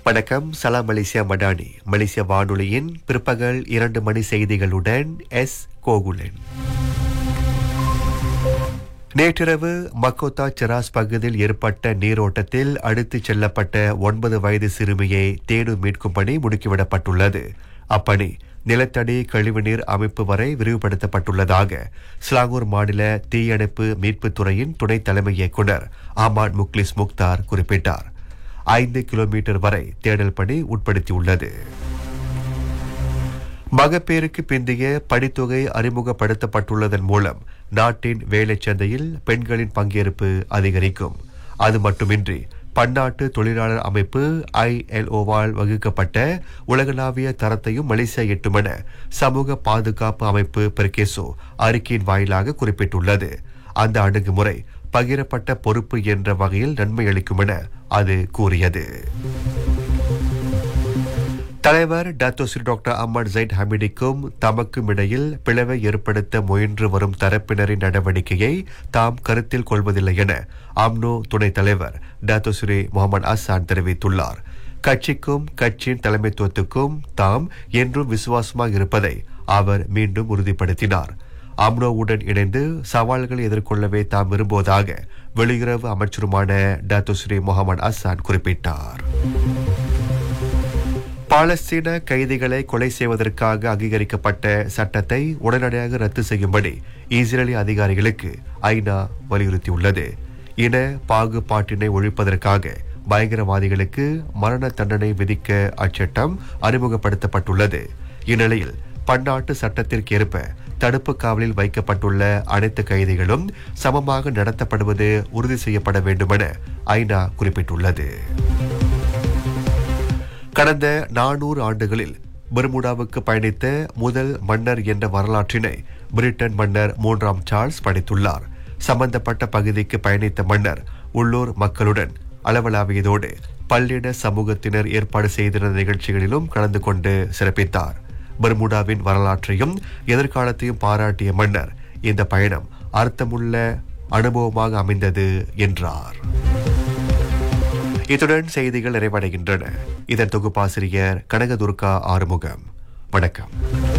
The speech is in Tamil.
வணக்கம் சலாம் மலேசியா மடானி மலேசிய வானொலியின் பிற்பகல் இரண்டு மணி செய்திகளுடன் எஸ் கோகுலன் நேற்றிரவு மக்கோத்தா செராஸ் பகுதியில் ஏற்பட்ட நீரோட்டத்தில் அடித்துச் செல்லப்பட்ட ஒன்பது வயது சிறுமியை தேடும் மீட்கும் பணி முடுக்கிவிடப்பட்டுள்ளது அப்பணி நிலத்தடி கழிவுநீர் அமைப்பு வரை விரிவுபடுத்தப்பட்டுள்ளதாக ஸ்லாங்கூர் மாநில தீயணைப்பு மீட்புத் துறையின் துணைத் தலைமை இயக்குநர் ஆமாட் முக்லிஸ் முக்தார் குறிப்பிட்டார் ஐந்து கிலோமீட்டர் வரை தேடல் பணி உட்படுத்தியுள்ளது மகப்பேறுக்கு பிந்தைய படித்தொகை அறிமுகப்படுத்தப்பட்டுள்ளதன் மூலம் நாட்டின் வேலைச் சந்தையில் பெண்களின் பங்கேற்பு அதிகரிக்கும் அது மட்டுமின்றி பன்னாட்டு தொழிலாளர் அமைப்பு ஐஎல்ஓவால் வகுக்கப்பட்ட உலகளாவிய தரத்தையும் மலேசியா எட்டுமென சமூக பாதுகாப்பு அமைப்பு பெர்கேசோ அறிக்கையின் வாயிலாக குறிப்பிட்டுள்ளது அந்த அணுகுமுறை பகிரப்பட்ட பொறுப்பு என்ற வகையில் நன்மை அளிக்கும் என அது கூறியது தலைவர் டாக்டோ ஸ்ரீ டாக்டர் அம்மன் ஜைட் ஹமிடிக்கும் தமக்கும் இடையில் பிளவை ஏற்படுத்த முயன்று வரும் தரப்பினரின் நடவடிக்கையை தாம் கருத்தில் கொள்வதில்லை என அம்னோ துணைத் தலைவர் டாக்டோ ஸ்ரீ முகமது அசான் தெரிவித்துள்ளார் கட்சிக்கும் கட்சியின் தலைமைத்துவத்துக்கும் தாம் என்றும் விசுவாசமாக இருப்பதை அவர் மீண்டும் உறுதிப்படுத்தினார் அம்னோவுடன் இணைந்து சவால்களை எதிர்கொள்ளவே தாம் விரும்புவதாக வெளியுறவு அமைச்சருமான டாக்டோ ஸ்ரீ முகமது அசான் குறிப்பிட்டார் பாலஸ்தீன கைதிகளை கொலை செய்வதற்காக அங்கீகரிக்கப்பட்ட சட்டத்தை உடனடியாக ரத்து செய்யும்படி இஸ்ரேலி அதிகாரிகளுக்கு ஐநா வலியுறுத்தியுள்ளது இன பாகுபாட்டினை ஒழிப்பதற்காக பயங்கரவாதிகளுக்கு மரண தண்டனை விதிக்க அச்சட்டம் அறிமுகப்படுத்தப்பட்டுள்ளது இந்நிலையில் பன்னாட்டு சட்டத்திற்கு ஏற்ப தடுப்பு காவலில் வைக்கப்பட்டுள்ள அனைத்து கைதிகளும் சமமாக நடத்தப்படுவது உறுதி செய்யப்பட வேண்டுமென ஐநா குறிப்பிட்டுள்ளது கடந்த நானூறு ஆண்டுகளில் பெர்முடாவுக்கு பயணித்த முதல் மன்னர் என்ற வரலாற்றினை பிரிட்டன் மன்னர் மூன்றாம் சார்ல்ஸ் படைத்துள்ளார் சம்பந்தப்பட்ட பகுதிக்கு பயணித்த மன்னர் உள்ளூர் மக்களுடன் அளவலாவியதோடு பல்லின சமூகத்தினர் ஏற்பாடு செய்திருந்த நிகழ்ச்சிகளிலும் கலந்து கொண்டு சிறப்பித்தார் பெர்முடாவின் வரலாற்றையும் எதிர்காலத்தையும் பாராட்டிய மன்னர் இந்த பயணம் அர்த்தமுள்ள அனுபவமாக அமைந்தது என்றார் இத்துடன் செய்திகள் நிறைவடைகின்றன இதன் தொகுப்பாசிரியர் கனகதுர்கா ஆறுமுகம் வணக்கம்